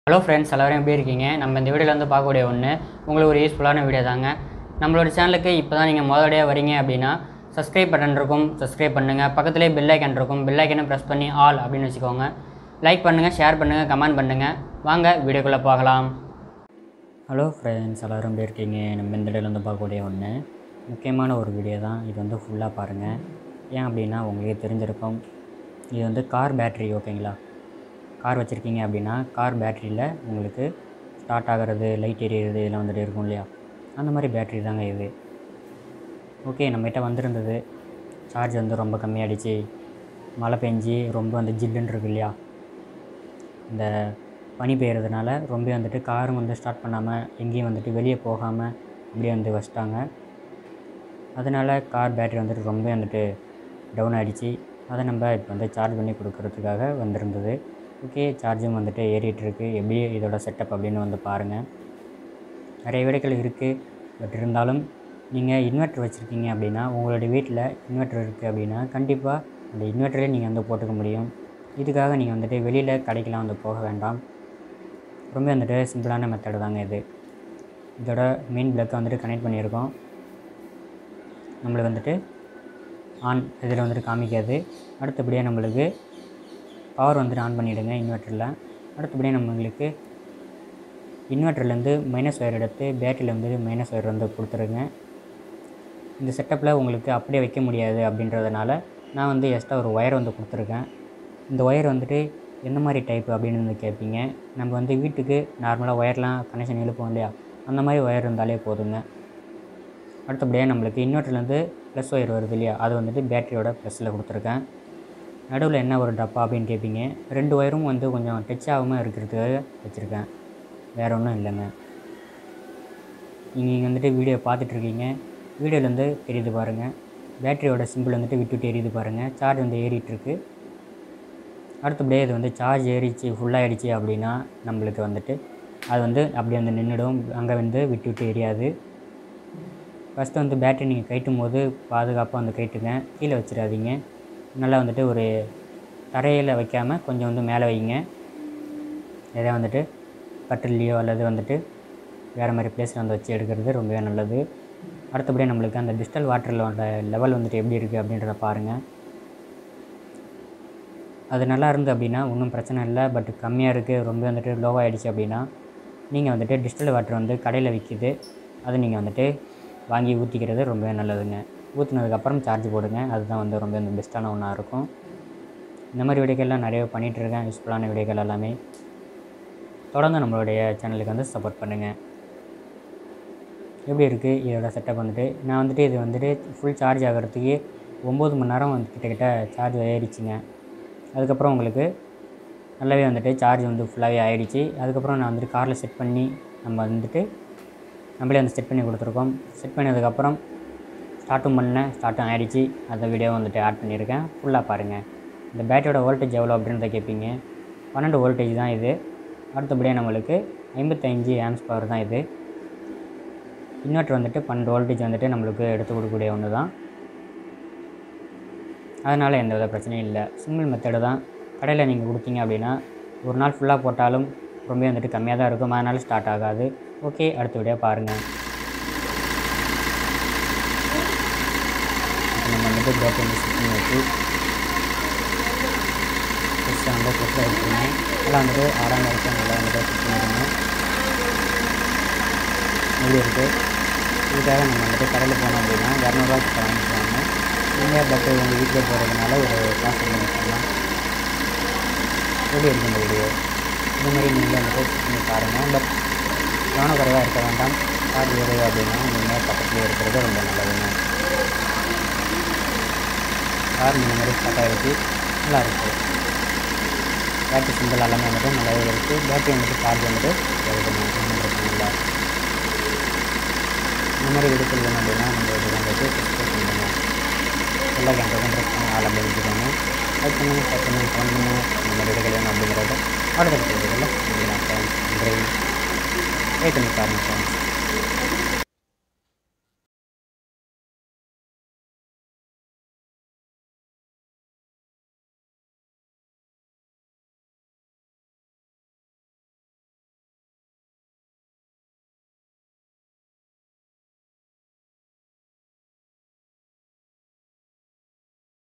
hello friends எல்லோரும் எப்படி இருக்கீங்க நம்ம இந்த வீடியோவில் வந்து பார்க்கக்கூடிய ஒன்று உங்களுக்கு ஒரு யூஸ்ஃபுல்லான வீடியோ தாங்க நம்மளோட சேனலுக்கு இப்போ தான் நீங்கள் முதலடியாக வரீங்க அப்படின்னா சப்ஸ்கிரைப் பட்டன் இருக்கும் சப்ஸ்கிரைப் பண்ணுங்கள் பக்கத்துலேயே பெல் ஐக்கன் இருக்கும் பெல் ஐக்கனை ப்ரெஸ் பண்ணி ஆல் அப்படின்னு வச்சுக்கோங்க லைக் பண்ணுங்கள் ஷேர் பண்ணுங்கள் கமெண்ட் பண்ணுங்கள் வாங்க வீடியோக்குள்ளே பார்க்கலாம் ஹலோ ஃப்ரெண்ட்ஸ் எல்லோரும் எப்படி இருக்கீங்க நம்ம இந்த வீடியோவில் வந்து பார்க்கக்கூடிய ஒன்று முக்கியமான ஒரு வீடியோ தான் இது வந்து ஃபுல்லாக பாருங்கள் ஏன் அப்படின்னா உங்களுக்கே தெரிஞ்சிருக்கும் இது வந்து கார் பேட்ரி ஓகேங்களா கார் வச்சுருக்கீங்க அப்படின்னா கார் பேட்டரியில் உங்களுக்கு ஸ்டார்ட் ஆகிறது லைட் எரியிறது இதெல்லாம் வந்துட்டு இருக்கும் இல்லையா அந்த மாதிரி பேட்ரி தாங்க இது ஓகே நம்மகிட்ட வந்திருந்தது சார்ஜ் வந்து ரொம்ப கம்மியாகிடுச்சு மழை பெஞ்சி ரொம்ப வந்து ஜில்லுன்னு இருக்கு இல்லையா இந்த பனி பெய்யறதுனால ரொம்ப வந்துட்டு காரும் வந்து ஸ்டார்ட் பண்ணாமல் எங்கேயும் வந்துட்டு வெளியே போகாமல் அப்படியே வந்து வச்சிட்டாங்க அதனால் கார் பேட்டரி வந்துட்டு ரொம்ப வந்துட்டு டவுன் ஆகிடுச்சு அதை நம்ம இப்போ வந்து சார்ஜ் பண்ணி கொடுக்கறதுக்காக வந்திருந்தது ஓகே சார்ஜும் வந்துட்டு ஏறிட்டு இருக்கு எப்படி இதோட செட்டப் அப்படின்னு வந்து பாருங்கள் நிறைய வீடுகள் இருக்குது பட் இருந்தாலும் நீங்கள் இன்வெர்ட்டர் வச்சுருக்கீங்க அப்படின்னா உங்களுடைய வீட்டில் இன்வெர்ட்டர் இருக்குது அப்படின்னா கண்டிப்பாக அந்த இன்வெர்ட்டரே நீங்கள் வந்து போட்டுக்க முடியும் இதுக்காக நீங்கள் வந்துட்டு வெளியில் கடைக்கெலாம் வந்து போக வேண்டாம் ரொம்ப வந்துட்டு சிம்பிளான மெத்தடு தாங்க இது இதோட மெயின் பிளக்கை வந்துட்டு கனெக்ட் பண்ணியிருக்கோம் நம்மளுக்கு வந்துட்டு ஆன் இதில் வந்துட்டு காமிக்காது அடுத்தபடியாக நம்மளுக்கு பவர் வந்துட்டு ஆன் பண்ணிவிடுங்க இன்வெர்ட்டரில் அடுத்தபடியாக நம்மளுக்கு இன்வெர்ட்டர்லேருந்து மைனஸ் ஒயர் எடுத்து பேட்டரியில் வந்து மைனஸ் ஒயர் வந்து கொடுத்துருங்க இந்த செட்டப்பில் உங்களுக்கு அப்படியே வைக்க முடியாது அப்படின்றதுனால நான் வந்து எக்ஸ்ட்ரா ஒரு ஒயர் வந்து கொடுத்துருக்கேன் இந்த ஒயர் வந்துட்டு எந்த மாதிரி டைப் அப்படின்னு வந்து கேட்பீங்க நம்ம வந்து வீட்டுக்கு நார்மலாக ஒயர்லாம் கனெக்ஷன் இழுப்போம் இல்லையா அந்த மாதிரி ஒயர் இருந்தாலே போதுங்க அடுத்தபடியாக நம்மளுக்கு இன்வெர்ட்டர்லேருந்து ப்ளஸ் ஒயர் வருது இல்லையா அது வந்துட்டு பேட்டரியோட ப்ளஸில் கொடுத்துருக்கேன் நடுவில் என்ன ஒரு டப்பா அப்படின்னு கேட்பீங்க ரெண்டு ஒயரும் வந்து கொஞ்சம் டச் ஆகாமல் இருக்கிறதுக்காக வச்சுருக்கேன் வேறு ஒன்றும் இல்லைங்க நீங்கள் வந்துட்டு வீடியோ பார்த்துட்ருக்கீங்க வீடியோலேருந்து தெரியுது பாருங்கள் பேட்டரியோட சிம்பிள் வந்துட்டு விட்டு விட்டு எரியுது பாருங்கள் சார்ஜ் வந்து ஏறிட்டுருக்கு அடுத்தபடியே இது வந்து சார்ஜ் ஏறிச்சு ஃபுல்லாகிடுச்சு அப்படின்னா நம்மளுக்கு வந்துட்டு அது வந்து அப்படியே வந்து நின்றுடும் அங்கே வந்து விட்டு விட்டு எரியாது ஃபஸ்ட்டு வந்து பேட்டரி நீங்கள் கழட்டும் போது பாதுகாப்பாக வந்து கழட்டுங்க கீழே வச்சிடாதீங்க நல்லா வந்துட்டு ஒரு தரையில் வைக்காமல் கொஞ்சம் வந்து மேலே வைங்க எதாவது வந்துட்டு கட்டில்லையோ அல்லது வந்துட்டு வேறு மாதிரி பிளேஸில் வந்து வச்சு எடுக்கிறது ரொம்பவே நல்லது அடுத்தபடியாக நம்மளுக்கு அந்த டிஜிட்டல் வாட்டரில் லெவல் வந்துட்டு எப்படி இருக்குது அப்படின்றத பாருங்கள் அது நல்லா இருந்து அப்படின்னா ஒன்றும் பிரச்சனை இல்லை பட் கம்மியாக இருக்குது ரொம்ப வந்துட்டு லோவாக ஆகிடுச்சு அப்படின்னா நீங்கள் வந்துட்டு டிஜிட்டல் வாட்டர் வந்து கடையில் விற்கிது அது நீங்கள் வந்துட்டு வாங்கி ஊற்றிக்கிறது ரொம்பவே நல்லதுங்க ஊற்றினதுக்கப்புறம் சார்ஜ் போடுங்க அதுதான் வந்து ரொம்ப வந்து பெஸ்ட்டான ஒன்றா இருக்கும் இந்த மாதிரி வீடியோக்கள்லாம் நிறைய பண்ணிகிட்ருக்கேன் யூஸ்ஃபுல்லான வீடியோக்கள் எல்லாமே தொடர்ந்து நம்மளுடைய சேனலுக்கு வந்து சப்போர்ட் பண்ணுங்கள் எப்படி இருக்குது இதோட செட்டப் வந்துட்டு நான் வந்துட்டு இது வந்துட்டு ஃபுல் சார்ஜ் ஆகிறதுக்கு ஒம்பது மணி நேரம் வந்து கிட்டக்கிட்ட சார்ஜ் ஏறிச்சுங்க அதுக்கப்புறம் உங்களுக்கு நல்லாவே வந்துட்டு சார்ஜ் வந்து ஃபுல்லாகவே ஆகிடுச்சு அதுக்கப்புறம் நான் வந்துட்டு காரில் செட் பண்ணி நம்ம வந்துட்டு நம்மளே வந்து செட் பண்ணி கொடுத்துருக்கோம் செட் பண்ணதுக்கப்புறம் ஸ்டார்ட்டும் பண்ணேன் ஸ்டார்ட்டும் ஆகிடுச்சு அந்த வீடியோ வந்துட்டு ஆட் பண்ணியிருக்கேன் ஃபுல்லாக பாருங்கள் இந்த பேட்டரியோட வோல்டேஜ் எவ்வளோ அப்படின்றத கேட்பீங்க பன்னெண்டு வோல்டேஜ் தான் இது அடுத்தபடியாக நம்மளுக்கு ஐம்பத்தஞ்சு ஆம்ஸ் பவர் தான் இது இன்வெர்ட்டர் வந்துட்டு பன்னெண்டு வோல்டேஜ் வந்துட்டு நம்மளுக்கு எடுத்து கொடுக்கக்கூடிய ஒன்று தான் அதனால் எந்த வித பிரச்சனையும் இல்லை சிங்கிள் மெத்தடு தான் கடையில் நீங்கள் கொடுத்தீங்க அப்படின்னா ஒரு நாள் ஃபுல்லாக போட்டாலும் ரொம்ப வந்துட்டு கம்மியாக தான் இருக்கும் அதனால் ஸ்டார்ட் ஆகாது ஓகே அடுத்த வீடியோ பாருங்கள் இப்போ நம்ம வந்துட்டு பேட்டரி வந்து செட் பண்ணி வச்சு ஃபஸ்ட்டு வந்து ப்ளஸில் வச்சுருங்க எல்லாம் வந்துட்டு ஆறாம் வரைக்கும் நல்லா வந்துட்டு செட் பண்ணிடுங்க எப்படி இருக்குது இதுக்காக நம்ம வந்துட்டு கடையில் போனோம் அப்படின்னா இரநூறுவா கிட்ட வாங்கிக்குவாங்க நீங்கள் பட் உங்கள் வீட்டில் போகிறதுனால ஒரு காசு வந்து பண்ணலாம் எப்படி இருக்கு இந்த வீடியோ இந்த மாதிரி நீங்களே வந்துட்டு செக் பண்ணி பாருங்கள் பட் கவனக்குறைவாக இருக்க வேண்டாம் கார் ஏறுது அப்படின்னா நீங்கள் பக்கத்துலேயே இருக்கிறது ரொம்ப நல்லதுங்க கார் இந்த மாதிரி ஸ்டார்ட் ஆகிடுச்சு நல்லா இருக்குது பேட்டரி சிம்பிள் எல்லாமே வந்துட்டு நல்லாவே இருக்குது பேட்டரி வந்துட்டு சார்ஜ் வந்துட்டு எடுக்கணும் ஒன்றும் பிரச்சனை இல்லை இந்த மாதிரி வீடுகள் வேணும் அப்படின்னா நம்ம இது வந்துட்டு சப்ஸ்கிரைப் பண்ணுங்கள் எல்லா கேமரா ப்ரெஸ் பண்ணி ஆள் அப்படி வச்சுக்கோங்க லைக் பண்ணுங்கள் ஷேர் பண்ணுங்கள் ஃபோன் பண்ணுங்கள் இந்த மாதிரி வீடுகள் வேணும் அப்படிங்கிறத அடுத்த வீடியோவில் உங்களுக்கு நான் நன்றி ட்ரை பண்ணி பாருங்கள் ஃப்ரெண்ட்ஸ்